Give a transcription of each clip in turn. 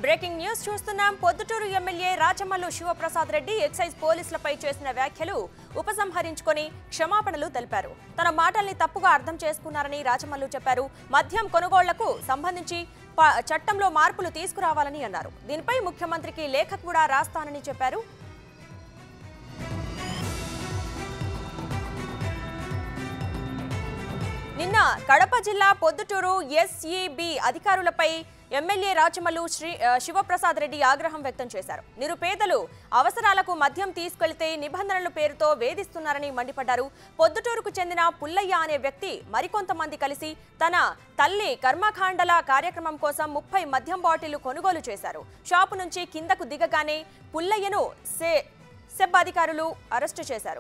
breaking news చూస్తున్నాం Proddatur MLA Rachamallu Sivaprasad Reddy excise పోలీసులపై చేసిన వ్యాఖ్యలు ఉపసంహరించుకొని క్షమాపణలు తెలిపారు తన మాటల్ని తప్పుగా అర్థం చేసుకున్నారని రాచమల్లు చెప్పారు మద్యం కొనుగోళ్లకు సంబంధించి ప- చట్టంలో మార్పులు తీసుకురావాలని అన్నారు దీనిపై ముఖ్యమంత్రికి లేఖ కూడా రాస్తానని చెప్పారు నిన్న కడప జిల్లా పొద్దుటూరు ఎస్ఈబి అధికారులపై ఎమ్మెల్యే రాచమల్లు శ్రీ ఆ, శివప్రసాద్ రెడ్డి ఆగ్రహం వ్యక్తం చేశారు నిరుపేదలు అవసరాలకు మద్యం తీసుకెళ్తే నిబంధనల పేరుతో వేధిస్తున్నారని మండిపడ్డారు పొద్దుటూరుకు చెందిన పుల్లయ్య అనే వ్యక్తి మరికొంతమంది కలిసి తన తల్లి కర్మకాండల కార్యక్రమం కోసం ముప్పై మద్యం బాటిళ్లు కొనుగోలు చేశారు షాపు నుంచి కిందకు దిగగానే పుల్లయ్యను సే సెబ్ అధికారులు అరెస్టు చేశారు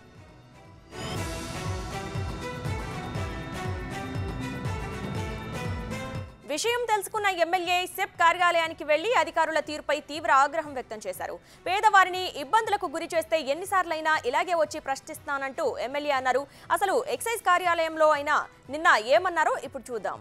విషయం తెలుసుకున్న ఎమ్మెల్యే సెప్ కార్యాలయానికి వెళ్లి అధికారుల తీరుపై తీవ్ర ఆగ్రహం వ్యక్తం చేశారు పేదవారిని ఇబ్బందులకు గురి చేస్తే ఎన్నిసార్లైనా ఇలాగే వచ్చి ప్రశ్నిస్తానంటూ ఎమ్మెల్యే అన్నారు అసలు ఎక్సైజ్ కార్యాలయంలో అయినా నిన్న ఏమన్నారో ఇప్పుడు చూద్దాం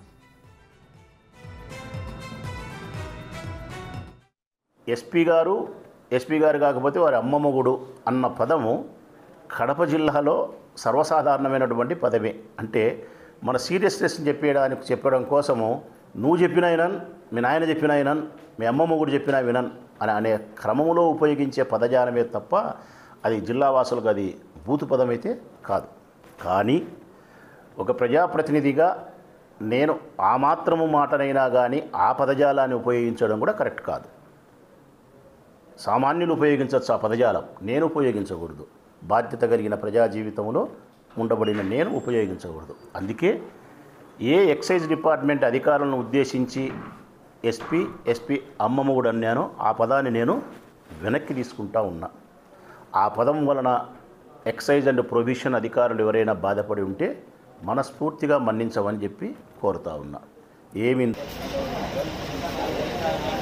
ఎస్పీ గారు ఎస్పీ గారు కాకపోతే వారి అమ్మమ్మగుడు అన్న పదము కడప జిల్లాలో సర్వసాధారణమైనటువంటి పదమే అంటే మన సీరియస్నెస్ చెప్పేయడానికి చెప్పడం కోసము నువ్వు చెప్పిన వినన్ మీ నాయన చెప్పిన వినన్ మీ అమ్మమ్మగుడు చెప్పిన వినన్ అని అనే క్రమములో ఉపయోగించే పదజాలమే తప్ప అది జిల్లావాసులకు అది బూతు పదం అయితే కాదు కానీ ఒక ప్రజాప్రతినిధిగా నేను ఆ మాత్రము మాటనైనా కానీ ఆ పదజాలాన్ని ఉపయోగించడం కూడా కరెక్ట్ కాదు సామాన్యులు ఉపయోగించవచ్చు ఆ పదజాలం నేను ఉపయోగించకూడదు బాధ్యత కలిగిన ప్రజా జీవితంలో ఉండబడిన నేను ఉపయోగించకూడదు అందుకే ఏ ఎక్సైజ్ డిపార్ట్మెంట్ అధికారులను ఉద్దేశించి ఎస్పీ ఎస్పీ అమ్మమ్మగుడు అన్నానో ఆ పదాన్ని నేను వెనక్కి తీసుకుంటా ఉన్నా ఆ పదం వలన ఎక్సైజ్ అండ్ ప్రొవిషన్ అధికారులు ఎవరైనా బాధపడి ఉంటే మనస్ఫూర్తిగా మన్నించమని చెప్పి కోరుతా ఉన్నా ఏమి